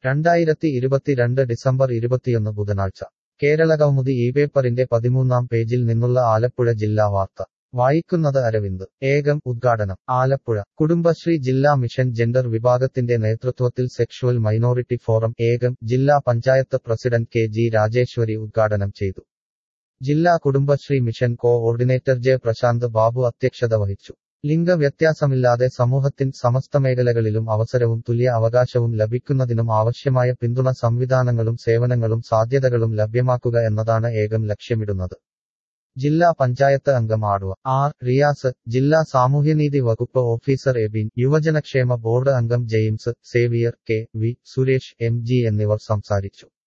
രണ്ടായിരത്തി ഇരുപത്തിരണ്ട് ഡിസംബർ ഇരുപത്തിയൊന്ന് ബുധനാഴ്ച കേരളകൗമുദി ഈ പേപ്പറിന്റെ പതിമൂന്നാം പേജിൽ നിന്നുള്ള ആലപ്പുഴ ജില്ലാ വാർത്ത വായിക്കുന്നത് അരവിന്ദ് ഏകം ഉദ്ഘാടനം ആലപ്പുഴ കുടുംബശ്രീ ജില്ലാ മിഷൻ ജെൻഡർ വിഭാഗത്തിന്റെ നേതൃത്വത്തിൽ സെക്ഷുവൽ മൈനോറിറ്റി ഫോറം ഏകം ജില്ലാ panchayat president K G Rajeshwari ഉദ്ഘാടനം ചെയ്തു ജില്ലാ Kudumbashree mission coordinator J Prashanth Babu അധ്യക്ഷത വഹിച്ചു ലിംഗവ്യത്യാസമില്ലാതെ സമൂഹത്തിൻ സമസ്ത മേഖലകളിലും അവസരവും തുല്യ അവകാശവും ലഭിക്കുന്നതിനും ആവശ്യമായ പിന്തുണ സംവിധാനങ്ങളും സേവനങ്ങളും സാധ്യതകളും ലഭ്യമാക്കുക എന്നതാണ് ഏകം ലക്ഷ്യമിടുന്നത് ജില്ലാ പഞ്ചായത്ത് അംഗം ആടുവ ആർ റിയാസ് ജില്ലാ സാമൂഹ്യനീതി വകുപ്പ് ഓഫീസർ എബിൻ യുവജനക്ഷേമ ബോർഡ് അംഗം James Xavier K V Suresh M G എന്നിവർ സംസാരിച്ചു